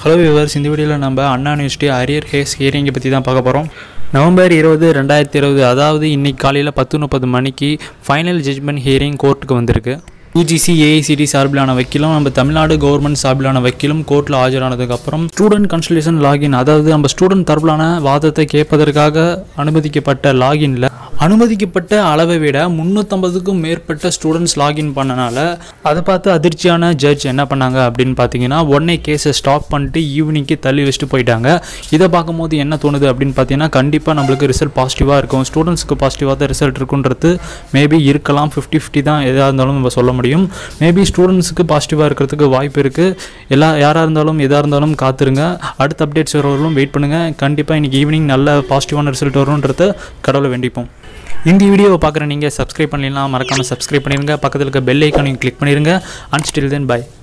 hello viewers இந்த வீடியோவில் நம்ம அண்ணா யூனிவர்சிட்டி அரியர் கேஸ் ஹியரிங்கை பற்றி தான் பார்க்க போகிறோம் நவம்பர் இருபது ரெண்டாயிரத்தி இருபது அதாவது இன்னைக்கு காலையில் பத்து முப்பது மணிக்கு ஃபைனல் ஜட்ஜ்மெண்ட் ஹியரிங் கோர்ட்டுக்கு வந்திருக்கு யூஜிசி ஏஐசிடி சார்பிலான வக்கீலும் நம்ம தமிழ்நாடு கவர்மெண்ட் சார்பிலான வக்கீலும் கோர்ட்டில் ஆஜரானதுக்கப்புறம் ஸ்டூடெண்ட் கன்சல்டேஷன் லாகின் அதாவது நம்ம ஸ்டூடெண்ட் தரப்பிலான வாதத்தை கேட்பதற்காக அனுமதிக்கப்பட்ட லாகின்ல அனுமதிக்கப்பட்ட அளவை விட முந்நூற்றம்பதுக்கும் மேற்பட்ட ஸ்டூடெண்ட்ஸ் லாகின் பண்ணனால அதை பார்த்து அதிர்ச்சியான ஜட்ஜ் என்ன பண்ணாங்க அப்படின்னு பார்த்தீங்கன்னா உடனே கேஸை ஸ்டாப் பண்ணிட்டு ஈவினிங்க்கு தள்ளி வச்சுட்டு போயிட்டாங்க இதை பார்க்கும்போது என்ன தோணுது அப்படின்னு பார்த்தீங்கன்னா கண்டிப்பாக நம்மளுக்கு ரிசல்ட் பாசிட்டிவாக இருக்கும் ஸ்டூடெண்ட்ஸ்க்கு பாசிட்டிவாக தான் ரிசல்ட் இருக்குன்றது மேபி இருக்கலாம் ஃபிஃப்டி ஃபிஃப்டி தான் எதாக இருந்தாலும் நம்ம சொல்ல முடியும் மேபி ஸ்டூடெண்ட்ஸுக்கு பாசிட்டிவாக இருக்கிறதுக்கு வாய்ப்பு இருக்குது எல்லா யாராக இருந்தாலும் எதாக இருந்தாலும் காத்துருங்க அடுத்த அப்டேட்ஸ் வரவர்களும் வெயிட் பண்ணுங்கள் கண்டிப்பாக இன்றைக்கி ஈவினிங் நல்ல பாசிட்டிவான ரிசல்ட் வரும்ன்றத கடவுளை வேண்டிப்போம் இந்த வீடியோவை பார்க்குற நீங்கள் சப்ஸ்கிரைப் பண்ணலாம் மறக்காமல் சப்ஸ்கிரைப் பண்ணிடுங்க பக்கத்தில் இருக்க பெல் ஐக்கானையும் கிளிக் பண்ணிடுங்க அண்ட் ஸ்டில் தென் பை